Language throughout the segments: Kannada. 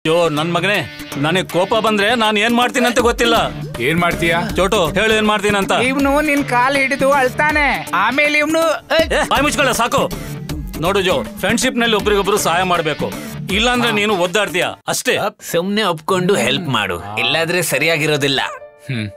ಯೋ ನನ್ ಮಗನೇ ನನಗ್ ಕೋಪ ಬಂದ್ರೆ ನಾನ್ ಏನ್ ಮಾಡ್ತೀನಿ ಅಂತ ಗೊತ್ತಿಲ್ಲ ಏನ್ ಮಾಡ್ತೀಯಾ ಚೋಟು ಹೇಳು ಏನ್ ಮಾಡ್ತೀನಿ ಅಂತ ಇವನು ನಿನ್ ಕಾಲ್ ಹಿಡಿದು ಅಳ್ತಾನೆ ಆಮೇಲೆ ಇವನು ಏ, ಬಾಯ್ ಮುಚ್ಕೊಳ್ಳ ಸಾಕು ನೋಡು ಜೋ ಫ್ರೆಂಡ್ಶಿಪ್ ನಲ್ಲಿ ಒಬ್ರಿಗೊಬ್ರು ಸಹಾಯ ಮಾಡ್ಬೇಕು ಇಲ್ಲಾಂದ್ರೆ ನೀನು ಒದ್ದಾಡ್ತೀಯ ಅಷ್ಟೇ ಸುಮ್ನೆ ಒಪ್ಕೊಂಡು ಹೆಲ್ಪ್ ಮಾಡು ಇಲ್ಲಾದ್ರೆ ಸರಿಯಾಗಿರೋದಿಲ್ಲ ಹ್ಮ್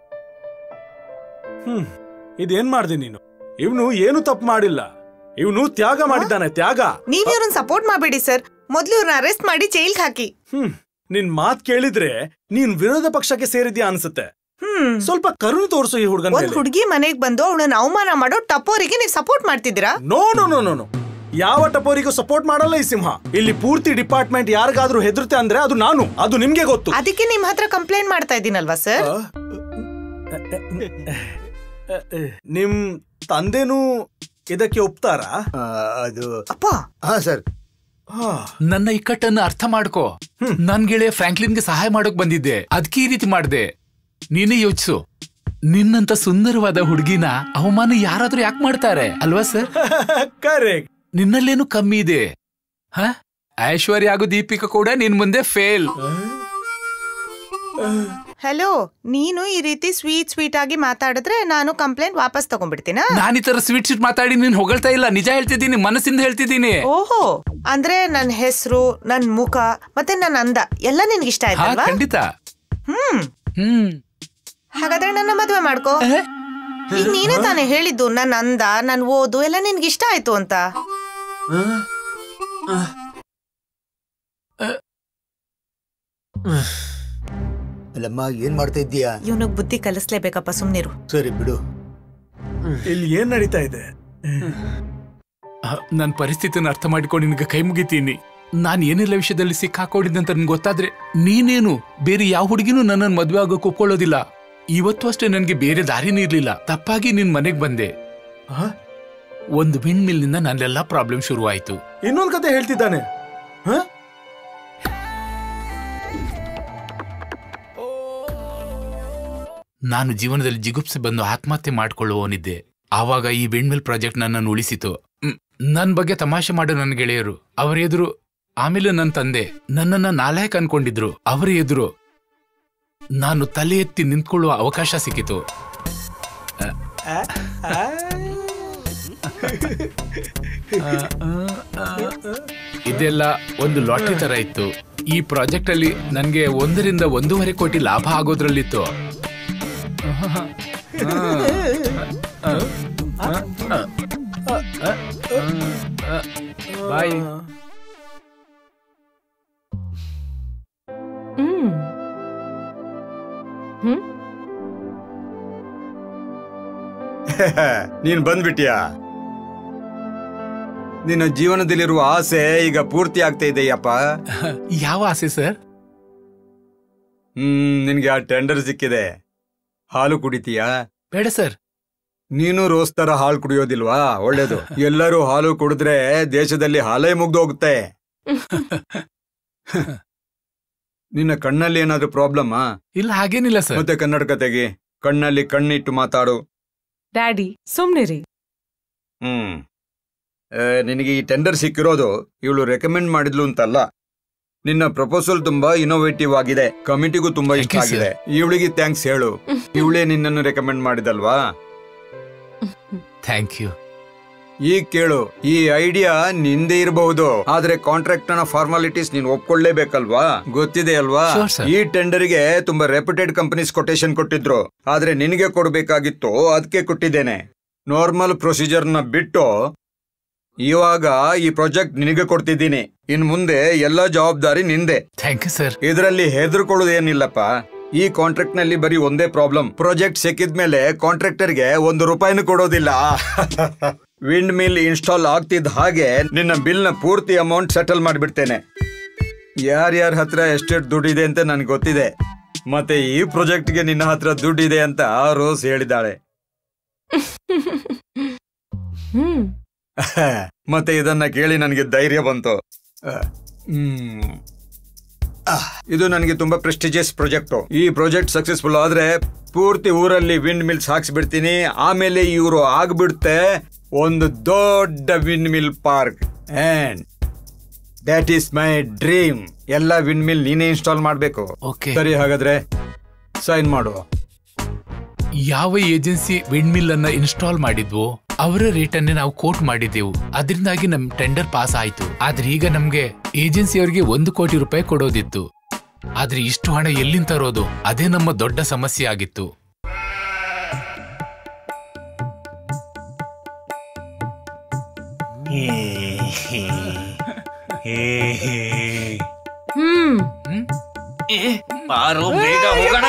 ಹ್ಮ್ ಇದೇನ್ ಮಾಡ್ದೆ ನೀನು ಇವನು ಏನು ತಪ್ಪು ಮಾಡಿಲ್ಲ ಇವನು ತ್ಯಾಗ ಮಾಡಿದ್ದಾನೆ ತ್ಯಾಗ ನೀವ್ ಇವ್ರನ್ನ ಸಪೋರ್ಟ್ ಮಾಡಬೇಡಿ ಸರ್ ಮೊದ್ಲು ಇವ್ರನ್ನ ಅರೆಸ್ಟ್ ಮಾಡಿ ಜೈಲ್ಗೆ ಹಾಕಿ ಹ್ಮ್ ನಿನ್ ಮಾತ್ ಕೇಳಿದ್ರೆ ನೀನ್ ವಿರೋಧ ಪಕ್ಷಕ್ಕೆ ಸೇರಿದ್ಯಾ ಅನ್ಸುತ್ತೆ ಹ್ಮ್ ಸ್ವಲ್ಪ ಕರುಣೆ ತೋರಿಸು ಈ ಹುಡುಗನ ಒಂದ್ ಹುಡುಗಿ ಮನೆಗ್ ಬಂದು ಅವಳನ್ನ ಅವಮಾನ ಮಾಡೋ ಟಪ್ಪೋರಿಗೆ ನೀವ್ ಸಪೋರ್ಟ್ ಮಾಡ್ತಿದ್ದೀರಾ no no no no no ಯಾವ ಟಪೋರಿಗೂ ಸಪೋರ್ಟ್ ಮಾಡಲ್ಲ ಈ ಸಿಂಹ ಇಲ್ಲಿ ಪೂರ್ತಿ ಡಿಪಾರ್ಟ್ಮೆಂಟ್ ಯಾರಿಗಾದ್ರೂ ಹೆದರುತ್ತೆ ಅಂದ್ರೆ ಅದು ನಾನು ಅದು ನಿಮ್ಗೆ ಗೊತ್ತು ಅದಕ್ಕೆ ನಿಮ್ ಹತ್ರ ಕಂಪ್ಲೇಂಟ್ ಮಾಡ್ತಾ ಇದ್ದೀನಲ್ವಾ ಸರ್ ನಿಮ್ ತಂದೆನೂ ಇದಕ್ಕೆ ಒಪ್ತಾರಾ ಅದು ಅಪ್ಪ ಹಾ ಸರ್ ಹಾ. ನನ್ನ ಇಕ್ಕಟ್ಟನ್ನ ಅರ್ಥ ಮಾಡ್ಕೋ ನನ್ ಗೆಳೆಯ ಫ್ರಾಂಕ್ಲಿನ್ಗೆ ಸಹಾಯ ಮಾಡೋಕ್ ಬಂದಿದ್ದೆ ಅದಕ್ಕೆ ಈ ರೀತಿ ಮಾಡ್ದೆ ನೀನೇ ಯೋಚಿಸು ನಿನ್ನಂತ ಸುಂದರವಾದ ಹುಡುಗಿನ ಅವಮಾನ ಯಾರಾದ್ರೂ ಯಾಕೆ ಮಾಡ್ತಾರೆ ಅಲ್ವಾ ಸರ್ ಕರೆಕ್ಟ್ ನಿನ್ನಲ್ಲೇನು ಕಮ್ಮಿ ಇದೆ ಹ ಐಶ್ವರ್ಯ ಹಾಗೂ ದೀಪಿಕಾ ಕೂಡ ನಿನ್ ಮುಂದೆ ಫೇಲ್ ಹಲೋ ನೀನು ಈ ರೀತಿ ಸ್ವೀಟ್ ಸ್ವೀಟ್ ಆಗಿ ಮಾತಾಡಿದ್ರೆ ನಾನು ಕಂಪ್ಲೇಂಟ್ ವಾಪಸ್ ತಗೊಂಡ್ಬಿಡ್ತೀನಾ ನಾನು ಈ ತರ ಸ್ವೀಟ್ ಸ್ವೀಟ್ ಮಾತಾಡಿ ನೀನ್ ಹೊಗಳ್ತಾ ಇಲ್ಲ ನಿಜ ಹೇಳ್ತಿದ್ದೀನಿ ಮನಸ್ಸಿಂದ ಹೇಳ್ತಿದ್ದೀನಿ ಓಹೋ ಅಂದ್ರೆ ನನ್ ಹೆಸರು ನನ್ ಮುಖ ಮತ್ತೆ ನನ್ ಅಂದ ಎಲ್ಲ ನಿನ್ಗೆ ಇಷ್ಟ ಹಾ ಆಯ್ತಲ್ವಾ ಖಂಡಿತ ಹ್ಮ್ ಹ್ಮ್ ಹಾಗಾದ್ರೆ ನನ್ನ ಮದ್ವೆ ಮಾಡ್ಕೋ ಈಗ ನೀನೇ ತಾನೇ ಹೇಳಿದ್ದು ನನ್ ಅಂದ ನನ್ ಓದು ಎಲ್ಲ ನಿನ್ಗೆ ಇಷ್ಟ ಆಯ್ತು ಅಂತ ಅಲ್ಲಮ್ಮ ಏನ್ ಮಾಡ್ತಾ ಇದ್ದೀಯಾ ಇವನಿಗ್ ಬುದ್ಧಿ ಕಲಿಸ್ಲೇಬೇಕಪ್ಪ ಸುಮ್ನಿರು ಸರಿ ಬಿಡು ಇಲ್ಲಿ ಏನ್ ನಡೀತಾ ಇದೆ ನನ್ನ ಪರಿಸ್ಥಿತಿನ ಅರ್ಥ ಮಾಡಿಕೊಂಡು ನಿನಗೆ ಕೈ ಮುಗಿತೀನಿ ನಾನ್ ಏನೆಲ್ಲ ವಿಷಯದಲ್ಲಿ ಸಿಕ್ಕಾಕೊಂಡಿದ್ದಂತ ನನ್ಗೆ ಗೊತ್ತಾದ್ರೆ ನೀನೇನು ಬೇರೆ ಯಾವ ಹುಡುಗಿನೂ ನನ್ನನ್ನು ಮದ್ವೆ ಆಗೋಕ್ ಒಪ್ಕೊಳ್ಳೋದಿಲ್ಲ ಇವತ್ತು ಅಷ್ಟೇ ನನ್ಗೆ ಬೇರೆ ದಾರಿನೇ ಇರ್ಲಿಲ್ಲ ತಪ್ಪಾಗಿ ನಿನ್ ಮನೆಗ್ ಬಂದೆ ಹ? ಒಂದು ವಿಂಡ್ ಮಿಲ್ನಿಂದ ನನ್ನೆಲ್ಲ ಪ್ರಾಬ್ಲಮ್ ಶುರುವಾಯ್ತು ಇನ್ನೊಂದ್ ಕತೆ ಹೇಳ್ತಿದ್ದಾನೆ ಹ? ನಾನು ಜೀವನದಲ್ಲಿ ಜಿಗುಪ್ಸೆ ಬಂದು ಆತ್ಮಹತ್ಯೆ ಮಾಡ್ಕೊಳ್ಳುವವನಿದ್ದೆ ಆವಾಗ ಈ ವಿಂಡ್ ಪ್ರಾಜೆಕ್ಟ್ ನನ್ನನ್ನು ಉಳಿಸಿತು ಮ್, ನನ್ ಬಗ್ಗೆ ತಮಾಷೆ ಮಾಡೋ ನನ್ನ ಗೆಳೆಯರು ಅವರ ಎದುರು ಆಮೇಲೆ ನನ್ನ ತಂದೆ ನನ್ನನ್ನ ನಾಲಾಯಕ್ ಅನ್ಕೊಂಡಿದ್ರು ಅವರ ಎದುರು ನಾನು ತಲೆ ಎತ್ತಿ ನಿಂತ್ಕೊಳ್ಳುವ ಅವಕಾಶ ಸಿಕ್ಕಿತು ಇದೆಲ್ಲ ಒಂದು ಲಾಟ್ರಿ ತರ ಇತ್ತು ಈ ಪ್ರಾಜೆಕ್ಟ್ ಅಲ್ಲಿ ನನ್ಗೆ ಒಂದರಿಂದ ಒಂದೂವರೆ ಕೋಟಿ ಲಾಭ ಆಗೋದ್ರಲ್ಲಿತ್ತು ಬಾಯ್ ಹ್ಮ್ ಹ್ಮ್ ನೀನ್ ಬಂದ್ಬಿಟ್ಯಾ ನಿನ್ನ ಜೀವನದಲ್ಲಿರುವ ಆಸೆ ಈಗ ಪೂರ್ತಿ ಆಗ್ತಾ ಇದೆಯಪ್ಪ ಯಾವ ಆಸೆ ಸರ್ ಹ್ಮ್ ನಿನ್ಗೆ ಆ ಟೆಂಡರ್ ಸಿಕ್ಕಿದೆ ಹಾಲು ಕುಡಿತೀಯಾ ಬೇಡ ಸರ್ ನೀನು ರೋಸ್ ತರ ಹಾಲು ಕುಡಿಯೋದಿಲ್ವಾ ಒಳ್ಳೇದು ಎಲ್ಲರೂ ಹಾಲು ಕುಡಿದ್ರೆ ದೇಶದಲ್ಲಿ ಹಾಲೇ ಮುಗ್ದು ಹೋಗುತ್ತೆ ನಿನ್ನ ಕಣ್ಣಲ್ಲಿ ಏನಾದ್ರೂ ಪ್ರಾಬ್ಲಮ್ಮಾ ಇಲ್ಲ ಹಾಗೇನಿಲ್ಲ ಸರ್ ಮತ್ತೆ ಕನ್ನಡಕ ತೆಗಿ ಕಣ್ಣಲ್ಲಿ ಕಣ್ಣಿಟ್ಟು ಮಾತಾಡು ಡ್ಯಾಡಿ ಸುಮ್ನಿರಿ ಹ್ಮ್ ಆ, ನಿನಗೆ ಈ ಟೆಂಡರ್ ಸಿಕ್ಕಿರೋದು ಇವಳು ರೆಕಮೆಂಡ್ ಮಾಡಿದ್ಲು ಅಂತಲ್ಲ ನಿನ್ನ ಪ್ರಪೋಸಲ್ ತುಂಬಾ ಇನೋವೇಟಿವ್ ಆಗಿದೆ ಕಮಿಟಿಗೂ ತುಂಬಾ ಇಷ್ಟ Thank you, ಆಗಿದೆ ಇವಳಿಗೆ ಥ್ಯಾಂಕ್ಸ್ ಹೇಳು ಇವಳೇ ನಿನ್ನನ್ನು ರೆಕಮೆಂಡ್ ಮಾಡಿದಲ್ವಾ ಥ್ಯಾಂಕ್ ಯು ಈಗ ಕೇಳು ಈ ಐಡಿಯಾ ನಿಂದೇ ಇರಬಹುದು ಆದ್ರೆ ಕಾಂಟ್ರಾಕ್ಟ್ ನ ಫಾರ್ಮಾಲಿಟೀಸ್ ನೀನ್ ಒಪ್ಕೊಳ್ಳೇಬೇಕಲ್ವಾ ಗೊತ್ತಿದೆ ಅಲ್ವಾ Sure, sir. ಈ ಟೆಂಡರ್ಗೆ ತುಂಬಾ ರೆಪ್ಯೂಟೆಡ್ ಕಂಪನೀಸ್ ಕೊಟೇಶನ್ ಕೊಟ್ಟಿದ್ರು ಆದ್ರೆ ನಿನಗೆ ಕೊಡ್ಬೇಕಾಗಿತ್ತು ಅದಕ್ಕೆ ಕೊಟ್ಟಿದ್ದೇನೆ ನಾರ್ಮಲ್ ಪ್ರೊಸೀಜರ್ ನ ಬಿಟ್ಟು ಇವಾಗ ಈ ಪ್ರಾಜೆಕ್ಟ್ ನಿನಗೆ ಕೊಡ್ತಿದ್ದೀನಿ ಇನ್ ಮುಂದೆ ಎಲ್ಲಾ ಜವಾಬ್ದಾರಿ ನಿಂದೆ ಥ್ಯಾಂಕ್ ಯು ಸರ್ ಇದರಲ್ಲಿ ಹೆದರ್ಕೊಳ್ಳೋದೇನಿಲ್ಲಪ್ಪ ಈ ಕಾಂಟ್ರಾಕ್ಟ್ ನಲ್ಲಿ ಬರೀ ಒಂದೇ ಪ್ರಾಬ್ಲಮ್ ಪ್ರಾಜೆಕ್ಟ್ ಸಿಕ್ಕಿದ್ಮೇಲೆ ಕಾಂಟ್ರಾಕ್ಟರ್ಗೆ ಒಂದು ರೂಪಾಯಿನೂ ಕೊಡೋದಿಲ್ಲ ವಿಂಡ್ ಮಿಲ್ ಇನ್ಸ್ಟಾಲ್ ಆಗ್ತಿದ್ದ ಹಾಗೆ ನಿನ್ನ ಬಿಲ್ ನ ಪೂರ್ತಿ ಅಮೌಂಟ್ ಸೆಟಲ್ ಮಾಡಿಬಿಡ್ತೇನೆ ಯಾರ್ಯಾರ ಹತ್ರ ಎಷ್ಟೆಷ್ಟು ದುಡ್ಡಿದೆ ಅಂತ ನನ್ಗೆ ಗೊತ್ತಿದೆ ಮತ್ತೆ ಈ ಪ್ರಾಜೆಕ್ಟ್ಗೆ ನಿನ್ನ ಹತ್ರ ದುಡ್ಡಿದೆ ಅಂತ ರೋಸ್ ಹೇಳಿದ್ದಾಳೆ ಹ್ಮ್ ಮತ್ತೆ ಇದನ್ನ ಕೇಳಿ ನನಗೆ ಧೈರ್ಯ ಬಂತು ಅಹ್, ಹ್ಮ್. ಅಹ್, ಇದು ನನಗೆ ತುಂಬಾ ಪ್ರೆಸ್ಟಿಜಿಯಸ್ ಪ್ರಾಜೆಕ್ಟ್ ಈ ಪ್ರಾಜೆಕ್ಟ್ ಸಕ್ಸಸ್ಫುಲ್ ಆದ್ರೆ ಪೂರ್ತಿ ಊರಲ್ಲಿ ವಿಂಡ್ ಮಿಲ್ಸ್ ಹಾಕ್ಸ್ಬಿಡ್ತೀನಿ ಆಮೇಲೆ ಇವರು ಆಗ್ಬಿಡುತ್ತೆ ಒಂದು ದೊಡ್ಡ windmill park and that is my dream ಎಲ್ಲ ವಿಂಡ್ ಮಿಲ್ ನೀನೇ ಇನ್ಸ್ಟಾಲ್ ಮಾಡ್ಬೇಕು Okay. ಸರಿ ಹಾಗಾದ್ರೆ ಸೈನ್ ಮಾಡು ಯಾವ ಏಜೆನ್ಸಿ ವಿಂಡ್ ಮಿಲ್ ಅನ್ನ ಇನ್ಸ್ಟಾಲ್ ಮಾಡಿದ್ವೋ ಅವರ ರೇಟ್ ಅನ್ನೇ ನಾವು ಕೋಟ್ ಮಾಡಿದ್ದೆವು ಅದರಿಂದಾಗಿ ನಮ್ ಟೆಂಡರ್ ಪಾಸ್ ಆಯ್ತು ಆದ್ರೆ ಈಗ ನಮ್ಗೆ ಏಜೆನ್ಸಿಯವರಿಗೆ ಒಂದು ಕೋಟಿ ರೂಪಾಯಿ ಕೊಡೋದಿತ್ತು ಆದ್ರೆ ಇಷ್ಟು ಹಣ ಎಲ್ಲಿಂದ ತರೋದು ಅದೇ ನಮ್ಮ ದೊಡ್ಡ ಸಮಸ್ಯೆ ಆಗಿತ್ತು ಹ್ಮ್ ಬಾರೋ ಬೇಗ ಹೋಗೋಣ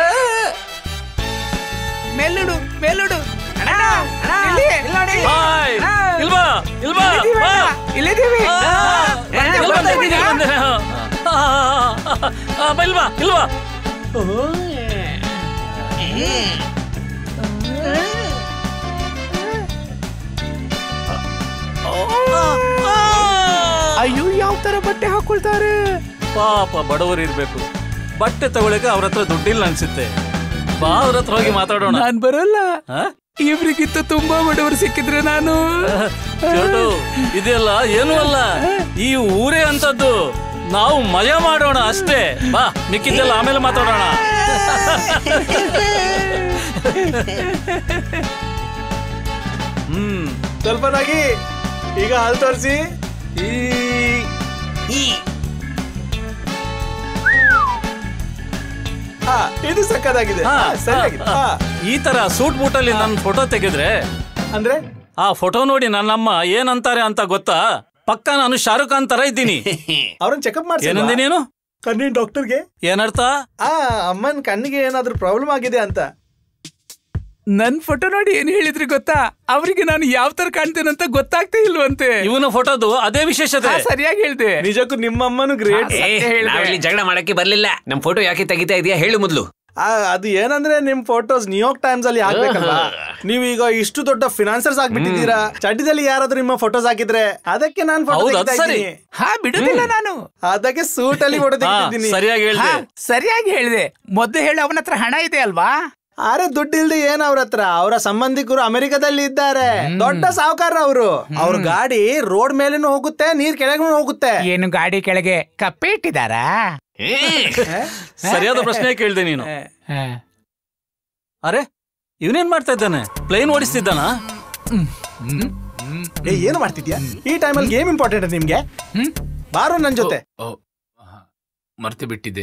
ಮೇಲುಡು ಮೇಲುಡು ಅಣ್ಣ ಅಣ್ಣ ಇಲ್ಲಿ ನೋಡಿ ಹಾಯ್ ಇಲ್ವಾ ಇಲ್ವಾ ಬಾ. ಇಲ್ಲಿದ್ದೀವಿ ಆ, ಬಂದೆ, ಇಲ್ಲಿ ಬಂದೆ, ಬಂದೆ, ಇಲ್ಲಿ ಬಂದೆ. ಆ, ಆ, ಬಾ, ಇಲ್ವಾ ಇಲ್ವಾ ಅಯ್ಯೋ ಯಾವ ತರ ಬಟ್ಟೆ ಹಾಕೊಳ್ತಾರೆ ಪಾಪ ಬಡವರು ಇರ್ಬೇಕು ಬಟ್ಟೆ ತಗೊಳಕ್ಕೆ ಅವ್ರ ಹತ್ರ ದುಡ್ಡಿಲ್ಲ ಅನ್ಸುತ್ತೆ ಬಾ ಅವ್ರ ಹತ್ರ ಹೋಗಿ ಮಾತಾಡೋಣ ನಾನ್ ಬರಲ್ಲ ಆ? ಇವ್ರಿಗಿಂತ ತುಂಬಾ ಬಡವರು ಸಿಕ್ಕಿದ್ರೆ ನಾನು ಚೋಟು ಇದೆಲ್ಲ ಏನೂ ಅಲ್ಲ ಈ ಊರೇ ಅಂತದ್ದು ನಾವು ಮಜಾ ಮಾಡೋಣ ಅಷ್ಟೇ ಬಾ ಮಿಕ್ಕಿದ್ದೆಲ್ಲ ಆಮೇಲೆ ಮಾತಾಡೋಣ ಹ್ಮ್ ಸ್ವಲ್ಪ ನಾಗಿ ಈಗ ಹಾಲು ತೋರಿಸಿ ಹಾ ಇದು ಸಕ್ಕದಾಗಿದೆ ಹಾ, ಹಾ, ಸರಿಯಾಗಿದೆ ಹಾ, ಹಾ. ಈ ತರ ಸೂಟ್ ಬೂಟಲ್ಲಿ ನನ್ನ ಫೋಟೋ ತೆಗೆದ್ರೆ ಅಂದ್ರೆ ಆ ಫೋಟೋ ನೋಡಿ ನನ್ನಮ್ಮ ಏನಂತಾರೆ ಅಂತ ಗೊತ್ತಾ ಪಕ್ಕ ನಾನು ಶಾರುಖ್ ಖಾನ್ ತರ ಇದ್ದೀನಿ ಅವ್ರನ್ನ ಚೆಕಪ್ ಏನಂದಿ ಮಾಡ್ಸಿ ನೀನು ಕಣ್ಣಿನ ಡಾಕ್ಟರ್ಗೆ ಏನರ್ಥ ಆ ಅಮ್ಮನ್ ಕಣ್ಣಿಗೆ ಏನಾದ್ರೂ ಪ್ರಾಬ್ಲಮ್ ಆಗಿದೆ ಅಂತ ನನ್ ಫೋಟೋ ನೋಡಿ ಏನ್ ಹೇಳಿದ್ರಿ ಗೊತ್ತಾ ಅವರಿಗೆ ನಾನು ಯಾವ ತರ ಕಾಣ್ತೇನಂತ ಗೊತ್ತಾಗ್ತಾ ಇಲ್ವಂತೆ ಇವನ ಫೋಟೋದು ಅದೇ ವಿಶೇಷತೆ ಹಾ, ಸರಿಯಾಗಿ ಹೇಳ್ದೆ ನಿಜಕ್ಕೂ ನಿಮ್ಮ ಅಮ್ಮನು ಗ್ರೇಟ್ ಏ ನಾವಿಲ್ಲಿ ಜಗಳ ಮಾಡಕ್ಕೆ ಬರ್ಲಿಲ್ಲ ನಮ್ ಫೋಟೋ ಯಾಕೆ ತೆಗಿತಾ ಇದೀಯಾ ಹೇಳು ಮೊದ್ಲು ಅದು ಏನಂದ್ರೆ ನಿಮ್ ಫೋಟೋಸ್ ನ್ಯೂಯಾರ್ಕ್ ಟೈಮ್ಸ್ ಅಲ್ಲಿ ಹಾಕ್ಬೇಕಲ್ವಾ ನೀವು ಈಗ ಇಷ್ಟು ದೊಡ್ಡ ಫಿನಾನ್ಸರ್ಸ್ ಆಗ್ಬಿಟ್ಟಿದ್ದೀರಾ ಚಡ್ಡಿದಲ್ಲಿ ಯಾರಾದ್ರೂ ನಿಮ್ಮ ಫೋಟೋಸ್ ಹಾಕಿದ್ರೆ ಅದಕ್ಕೆ ನಾನು ಫೋಟೋ ಹೌದು, ತೆಗಿತಾ ಅದು ಸರಿ. ಇದ್ದೀನಿ. ಹಾ ಬಿಡುದಿಲ್ಲ ನಾನು ಅದಕ್ಕೆ ಸೂಟ್ ಅಲ್ಲಿ ಫೋಟೋ ಹಾ ತೆಗಿತಿದ್ದೀನಿ ಸರಿಯಾಗಿ ಹಾ ಹೇಳಿದೆ ಸರಿಯಾಗಿ ಹೇಳಿದೆ ಮೊದ್ಲು ಹೇಳು ಅವನ ಹತ್ರ ಹಣ ಇದೆ ಅಲ್ವಾ ಅರೆ ದುಡ್ಡು ಇಲ್ದೆ ಏನ್ ಅವ್ರ ಹತ್ರ ಅವರ ಸಂಬಂಧಿಕರು ಅಮೆರಿಕದಲ್ಲಿ ಇದ್ದಾರೆ ದೊಡ್ಡ ಸಾಹುಕಾರ ಅವರು ಅವ್ರ ಗಾಡಿ ರೋಡ್ ಮೇಲೇನು ಹೋಗುತ್ತೆ ನೀರ್ ಕೆಳಗೂ ಹೋಗುತ್ತೆ ಏನು ಗಾಡಿ ಕೆಳಗೆ ಕಪ್ಪೆ ಇಟ್ಟಿದಾರಾ ಸರಿಯಾದ ಪ್ರಶ್ನೆ ಕೇಳಿದೆ ನೀನು ಅರೆ ಇವನೇನ್ ಮಾಡ್ತಾ ಇದ್ದಾನೆ ಪ್ಲೇನ್ ಓಡಿಸ್ತಿದ್ದಾನ ಏ ಏನು ಮಾಡ್ತಿದ್ಯಾ ಈ ಟೈಮಲ್ಲಿ ಗೇಮ್ ಇಂಪಾರ್ಟೆಂಟ್ ನಿಮ್ಗೆ ಹ್ಮ್? ಬಾರೋ ನನ್ ಜೊತೆ ಓ, ಆಹಾ, ಮರ್ತೆ ಬಿಟ್ಟಿದ್ದೆ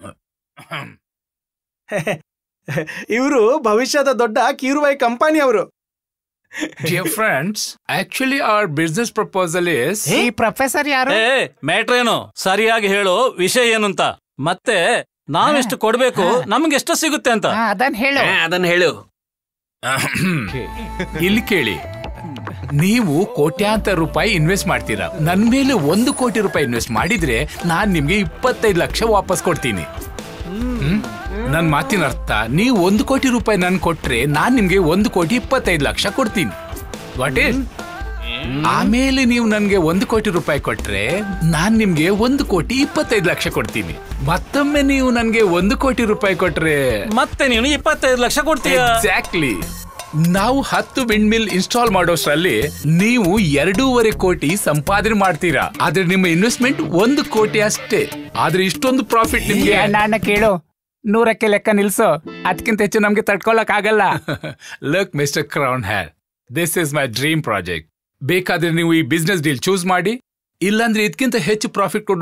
ಇವರು ಭವಿಷ್ಯದ ದೊಡ್ಡ ಕೀರುಬಾಯಿ ಕಂಪನಿ ಅವರು dear friends actually our business proposal is ಈ ಪ್ರೊಫೆಸರ್ ಯಾರು ಏ ಮ್ಯಾಟ್ರೇನು ಸರಿಯಾಗಿ ಹೇಳು ವಿಷಯ ಏನು ಅಂತ ಮತ್ತೆ ನಾವೆಷ್ಟು ಕೊಡ್ಬೇಕು ನಮ್ಗೆ ಎಷ್ಟು ಸಿಗುತ್ತೆ ಅಂತ ಹಾ, ಅದನ್ ಹೇಳು ಹಾ, ಅದನ್ನ ಹೇಳು ಇಲ್ಲಿ ಕೇಳಿ ನೀವು ಕೋಟ್ಯಾಂತರ ರೂಪಾಯಿ ಇನ್ವೆಸ್ಟ್ ಮಾಡ್ತೀರಾ ನನ್ ಮೇಲೆ ಒಂದು ಕೋಟಿ ರೂಪಾಯಿ ಇನ್ವೆಸ್ಟ್ ಮಾಡಿದ್ರೆ ನಾನ್ ನಿಮ್ಗೆ ಇಪ್ಪತ್ತೈದು ಲಕ್ಷ ವಾಪಸ್ ಕೊಡ್ತೀನಿ ಹ್ಮ್? ನನ್ ಮಾತಿನ ಅರ್ಥ ನೀವು ಒಂದು ಕೋಟಿ ರೂಪಾಯಿ ನನ್ ಕೊಟ್ರೆ ನಾನ್ ನಿಮ್ಗೆ ಒಂದು ಕೋಟಿ ಇಪ್ಪತ್ತೈದು ಲಕ್ಷ ಕೊಡ್ತೀನಿ ವಾಟ್ ಇಸ್ ಆಮೇಲೆ ನೀವು ನನ್ಗೆ ಒಂದು ಕೋಟಿ ರೂಪಾಯಿ ಕೊಟ್ರೆ ನಾನ್ ನಿಮ್ಗೆ ಒಂದು ಕೋಟಿ ಇಪ್ಪತ್ತೈದು ಲಕ್ಷ ಕೊಡ್ತೀನಿ ಮತ್ತೊಮ್ಮೆ ನೀವು ನನ್ಗೆ ಒಂದು ಕೋಟಿ ರೂಪಾಯಿ ಕೊಟ್ರೆ ಮತ್ತೆ ನೀನು ಇಪ್ಪತ್ತೈದು ಲಕ್ಷ ಕೊಡ್ತೀಯ ಎಕ್ಸಾಕ್ಟ್ಲಿ ನಾವು ಹತ್ತು ವಿಂಡ್ ಮಿಲ್ ಇನ್ಸ್ಟಾಲ್ ಮಾಡೋಷ್ರಲ್ಲಿ ನೀವು ಎರಡೂವರೆ ಕೋಟಿ ಸಂಪಾದನೆ ಮಾಡ್ತೀರಾ ಆದ್ರೆ ನಿಮ್ಮ ಇನ್ವೆಸ್ಟ್ಮೆಂಟ್ ಒಂದು ಕೋಟಿ ಅಷ್ಟೇ ಆದ್ರೆ ಇಷ್ಟೊಂದು ಪ್ರಾಫಿಟ್ ನಿಮ್ಗೆ ಅಣ್ಣ ಕೇಳು ನೂರಕ್ಕೆ ಲೆಕ್ಕ ನಿಲ್ಸು ಅದಕ್ಕಿಂತ ಹೆಚ್ಚು ನಮ್ಗೆ ತಡ್ಕೊಳಕ್ ಆಗಲ್ಲ ಲಕ್ ಮಿಸ್ಟರ್ ಕ್ರೌನ್ ಹ್ಯಾರ್ this is my dream project ಬೇಕಾದ್ರೆ ನೀವು ಈ ಬಿಸ್ನೆಸ್ ಡೀಲ್ ಚೂಸ್ ಮಾಡಿ ಇಲ್ಲಾಂದ್ರೆ ಇದಕ್ಕಿಂತ ಹೆಚ್ಚು ಪ್ರಾಫಿಟ್